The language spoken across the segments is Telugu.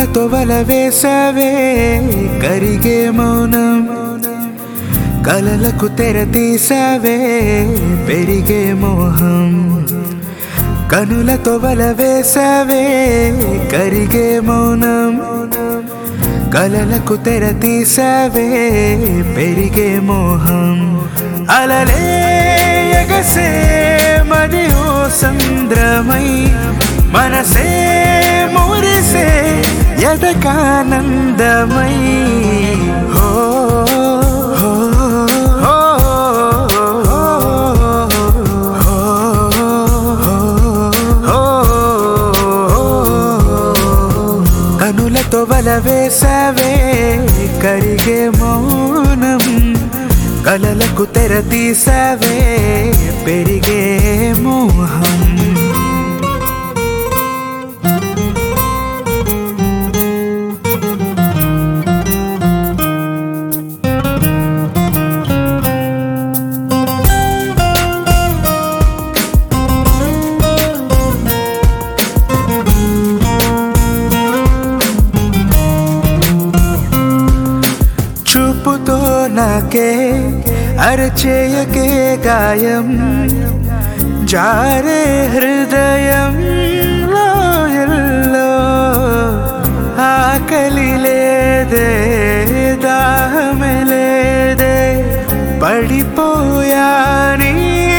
కనులతో వల వేసవే కరిగే మౌనం కలలకు తెర తీసావే పెరిగే మోహం కనులతో వల వేసవే కరిగే మౌనం కలలకు తెర తీసావే పెరిగే మోహం అలలే ఎగసే మది ఓ సంద్రమై మనసే మురిసే ఎదకానందమై హో హో, హో, కనులతో వల వేసవే కరిగే మౌనం కలలకు తెర తీసవే పెరిగే మోహం చూపుతో నాకే అరచేయకే గాయం జారే హృదయం లోయల్లో ఆకలి లేదే దాహమే లేదే పడిపోయా నీ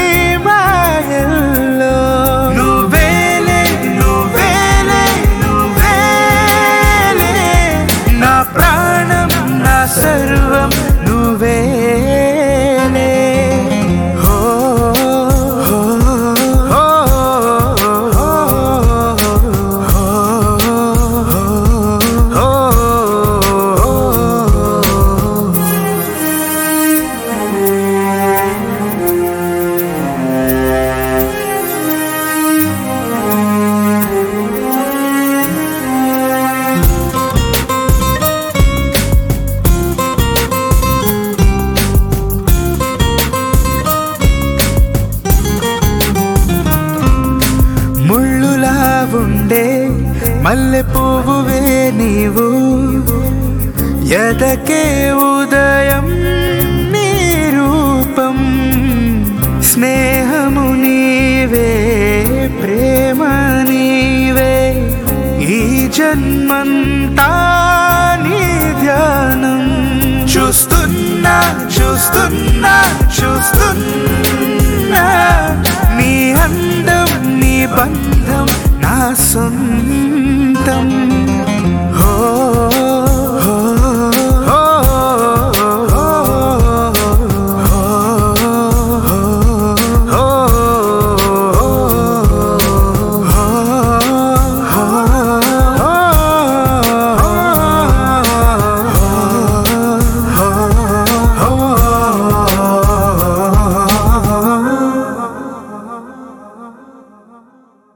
మాయల్లో నువ్వేలే నువ్వేలే నువ్వేలే నా ప్రాణం నా సర్వం నువ్వేలే హో హో హో ముళ్ళులా ఉండే మల్లె పువ్వువే నీవు ఎదకే ఉదయం నీ రూపం స్నేహము నీవే ప్రేమ నీవే ఈ జన్మంతా నీ ధ్యానం చూస్తున్నా చూస్తున్నా